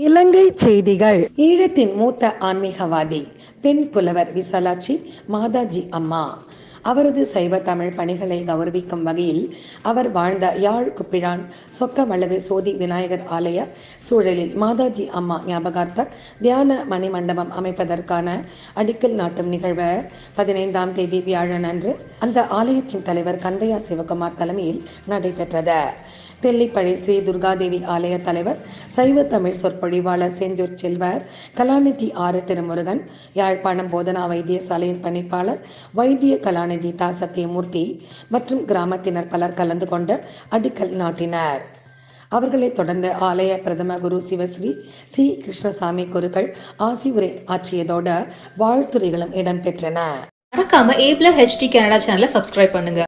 இலங்கை செய்திகள் ஈழத்தின் மூத்த ஆன்மீகவாதி பெண் புலவர் விசாலாட்சி மாதாஜி அம்மா அவரது சைவ தமிழ் பணிகளை கௌரவிக்கும் வகையில் அவர் வாழ்ந்த யாழ் குப்பிழான் சொக்க வளவு சோதி விநாயகர் ஆலய சூழலில் மாதாஜி அம்மா ஞாபகார்த்த தியான மணிமண்டபம் அமைப்பதற்கான அடிக்கல் நாட்டும் நிகழ்வு பதினைந்தாம் தேதி வியாழன் அன்று அந்த ஆலயத்தின் தலைவர் கந்தையா சிவகுமார் தலைமையில் நடைபெற்றது தெல்லிப்பழி ஸ்ரீ துர்காதேவி ஆலய தலைவர் சைவ தமிழ் சொற்பொழிவாளர் செஞ்சூர் செல்வர் கலாநிதி ஆறு திருமுருகன் யாழ்ப்பாணம் போதனா வைத்தியசாலையின் பணிப்பாளர் வைத்திய கலாநிதி தா சத்தியமூர்த்தி மற்றும் கிராமத்தினர் பலர் கலந்து கொண்டு அடிக்கல் நாட்டினர் அவர்களைத் தொடர்ந்து ஆலய பிரதம குரு சிவஸ்ரீ சி கிருஷ்ணசாமி குருக்கள் ஆசி உரை ஆற்றியதோடு வாழ்த்துறைகளும் இடம்பெற்றன மறக்காம ஏப்ல ஹெச்டி கனடா சேனலை சப்ஸ்கிரைப் பண்ணுங்க